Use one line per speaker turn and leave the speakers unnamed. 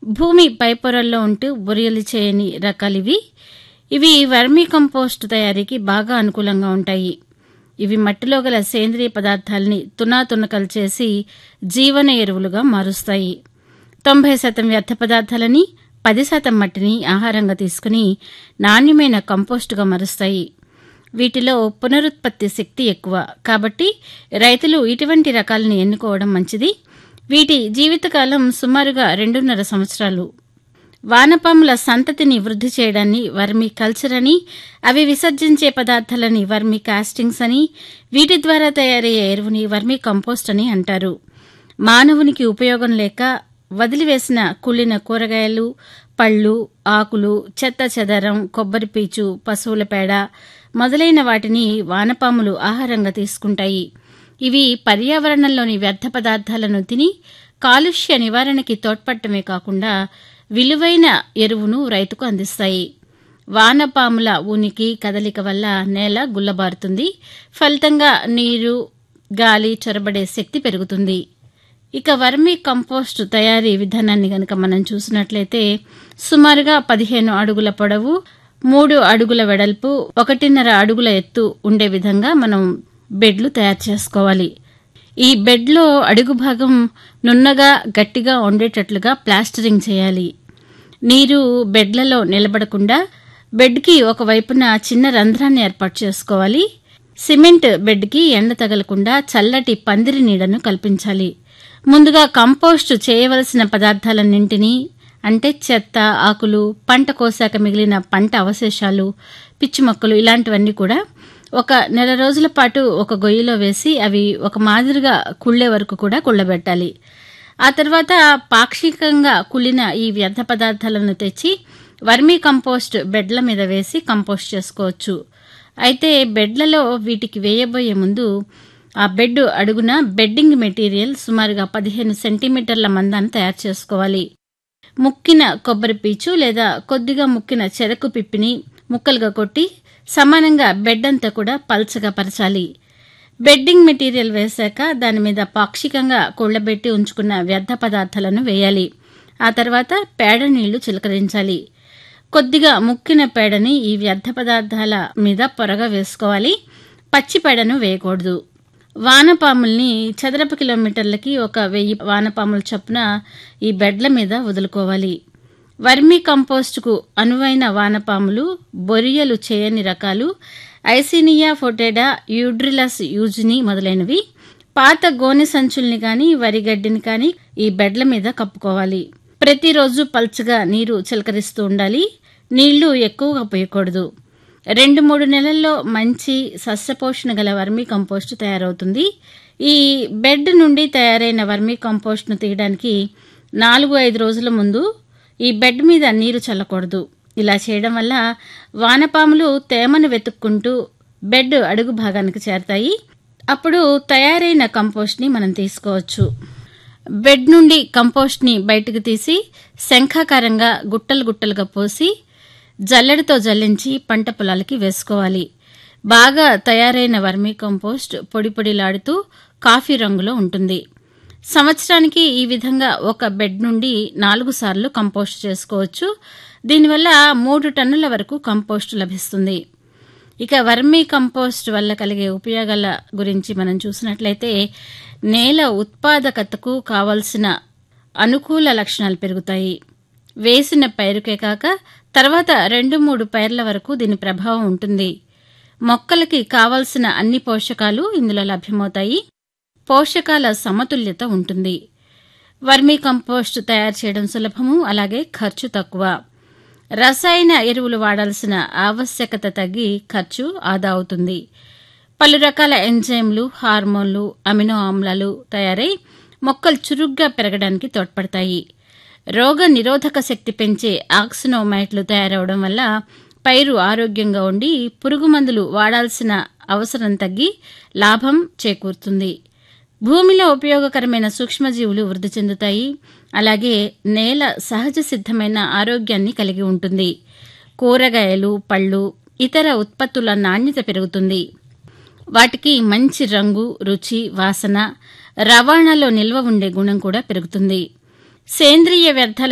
భూమి పైపొరల్లో ఉంటూ బొరియలు చేయని రకాలివి ఇవి వర్మీ కంపోస్ట్ తయారీకి బాగా అనుకూలంగా ఉంటాయి ఇవి మట్టిలో గల సేంద్రియ పదార్థాలని తునాతునకలు చేసి జీవన ఎరువులుగా మారుస్తాయి తొంభై శాతం వ్యర్థ పదార్థాలని పది శాతం మట్టిని ఆహారంగా తీసుకుని నాణ్యమైన కంపోస్టుగా మారుస్తాయి వీటిలో పునరుత్పత్తి శక్తి ఎక్కువ కాబట్టి రైతులు ఇటువంటి రకాలను ఎన్నుకోవడం మంచిది వీటి జీవితకాలం సుమారుగా రెండున్నర సంవత్సరాలు వానపాముల సంతతిని వృద్ధి చేయడాన్ని వర్మీ కల్చర్ అని అవి విసర్జించే పదార్థాలని వర్మీ కాస్టింగ్స్ అని వీటి ద్వారా తయారయ్యే ఎరువుని వర్మీ కంపోస్ట్ అని అంటారు మానవునికి ఉపయోగం లేక వదిలివేసిన కుళ్ళిన కూరగాయలు పళ్ళు ఆకులు చెత్త చెదరం కొబ్బరి పీచు పశువుల పేడ మొదలైన వాటిని వానపాములు ఆహారంగా తీసుకుంటాయి ఇవి పర్యావరణంలోని వ్యర్థ పదార్థాలను తిని కాలుష్య నివారణకి తోడ్పడటమే కాకుండా విలువైన ఎరువును రైతుకు అందిస్తాయి వానపాముల ఉనికి కదలిక వల్ల నేల గుల్లబారుతుంది ఫలితంగా నీరు గాలి చొరబడే శక్తి పెరుగుతుంది ఇక వర్మీ కంపోస్ట్ తయారీ విధానాన్ని గనక మనం చూసినట్లయితే సుమారుగా పదిహేను అడుగుల పొడవు మూడు అడుగుల వెడల్పు ఒకటిన్నర అడుగుల ఎత్తు ఉండే విధంగా మనం బెడ్లు తయారు చేసుకోవాలి ఈ బెడ్లో అడుగు భాగం నున్నగా గట్టిగా ఉండేటట్లుగా ప్లాస్టరింగ్ చేయాలి నీరు బెడ్లలో నిలబడకుండా బెడ్కి ఒకవైపున చిన్న రంధ్రాన్ని ఏర్పాటు చేసుకోవాలి సిమెంట్ బెడ్కి ఎండ తగలకుండా చల్లటి పందిరి నీడను కల్పించాలి ముందుగా కంపోస్ట్ చేయవలసిన పదార్థాలన్నింటినీ అంటే చెత్త ఆకులు పంట కోసాక మిగిలిన పంట అవశేషాలు పిచ్చి మొక్కలు ఇలాంటివన్నీ కూడా ఒక నెల రోజుల పాటు ఒక గొయ్యిలో వేసి అవి ఒక మాదిరిగా కుళ్ళే వరకు కూడా కుళ్ళబెట్టాలి ఆ తర్వాత పాక్షికంగా కుళ్ళిన ఈ వ్యర్థ పదార్థాలను తెచ్చి వర్మీ కంపోస్ట్ బెడ్ల మీద వేసి కంపోస్ట్ చేసుకోవచ్చు అయితే బెడ్లలో వీటికి వేయబోయే ముందు ఆ బెడ్ అడుగున బెడ్డింగ్ మెటీరియల్ సుమారుగా పదిహేను సెంటీమీటర్ల మందాన్ని తయారు చేసుకోవాలి ముక్కిన కొబ్బరి పీచు లేదా కొద్దిగా ముక్కిన చెరకు పిప్పిని ముక్కలుగా కొట్టి సమానంగా బెడ్ అంతా కూడా పల్చగా పరచాలి బెడ్డింగ్ మెటీరియల్ వేశాక దాని మీద పాక్షికంగా కుళ్ళబెట్టి ఉంచుకున్న వ్యర్థ పదార్థాలను వేయాలి ఆ తర్వాత పేడ నీళ్లు చిలకరించాలి కొద్దిగా ముక్కిన పేడని ఈ వ్యర్థ పదార్థాల మీద పొరగా వేసుకోవాలి పచ్చి పేడను వేయకూడదు వానపాముల్ని చదరపు కిలోమీటర్లకి ఒక వెయ్యి వానపాముల చొప్పున ఈ బెడ్ల మీద వదులుకోవాలి వర్మీ కంపోస్టుకు అనువైన వానపాములు బొరియలు చేయని రకాలు ఐసినియా ఫొటేడా యూడ్రిలస్ యూజ్ని మొదలైనవి పాత గోనె సంచుల్ని కానీ వరిగడ్డిని కానీ ఈ బెడ్ల మీద కప్పుకోవాలి ప్రతిరోజు పల్చగా నీరు చిలకరిస్తూ ఉండాలి నీళ్లు ఎక్కువగా పోయకూడదు రెండు మూడు నెలల్లో మంచి సస్యపోషణ గల వర్మీ కంపోస్ట్ తయారవుతుంది ఈ బెడ్ నుండి తయారైన వర్మీ కంపోస్ట్ను తీయడానికి నాలుగు ఐదు రోజుల ముందు ఈ బెడ్ మీద నీరు చల్లకూడదు ఇలా చేయడం వల్ల వానపాములు తేమను వెతుక్కుంటూ బెడ్ అడుగు భాగానికి చేరతాయి అప్పుడు తయారైన కంపోస్ట్ని మనం తీసుకోవచ్చు బెడ్ నుండి కంపోస్ట్ని బయటకు తీసి శంఖాకారంగా గుట్టలు గుట్టలుగా పోసి జల్లెడతో జల్లించి పంట పొలాలకి వేసుకోవాలి బాగా తయారైన వర్మీ కంపోస్ట్ పొడి పొడిలాడుతూ కాఫీ రంగులో ఉంటుంది సంవత్సరానికి ఈ విధంగా ఒక బెడ్ నుండి నాలుగు సార్లు కంపోస్ట్ చేసుకోవచ్చు దీనివల్ల మూడు టన్నుల వరకు కంపోస్ట్ లభిస్తుంది ఇక వర్మీ కంపోస్ట్ వల్ల కలిగే ఉపయోగాల గురించి మనం చూసినట్లయితే నేల ఉత్పాదకతకు కావలసిన అనుకూల లక్షణాలు పెరుగుతాయి వేసిన పైరుకే కాక తర్వాత రెండు మూడు పైర్ల వరకు దీని ప్రభావం ఉంటుంది మొక్కలకి కావలసిన అన్ని పోషకాలు ఇందులో లభ్యమవుతాయి పోషకాల సమతుల్యత ఉంటుంది వర్మీ కంపోస్ట్ తయారు చేయడం సులభము అలాగే ఖర్చు తక్కువ రసాయన ఎరువులు వాడాల్సిన ఆవశ్యకత తగ్గి ఖర్చు ఆదా అవుతుంది పలు రకాల ఎంజైమ్లు హార్మోన్లు అమినో ఆమ్లాలు తయారై మొక్కలు చురుగ్గా పెరగడానికి తోడ్పడతాయి రోగ నిరోధక శక్తి పెంచే ఆక్సినోమైట్లు తయారవడం వల్ల పైరు ఆరోగ్యంగా ఉండి పురుగు మందులు వాడాల్సిన అవసరం తగ్గి లాభం చేకూరుతుంది భూమిలో ఉపయోగకరమైన సూక్ష్మజీవులు వృద్ధి చెందుతాయి అలాగే నేల సహజ సిద్ధమైన ఆరోగ్యాన్ని కలిగి ఉంటుంది కూరగాయలు పళ్ళు ఇతర ఉత్పత్తుల నాణ్యత పెరుగుతుంది వాటికి మంచి రంగు రుచి వాసన రవాణాలో నిల్వ ఉండే గుణం కూడా పెరుగుతుంది సేంద్రియ వ్యర్థాల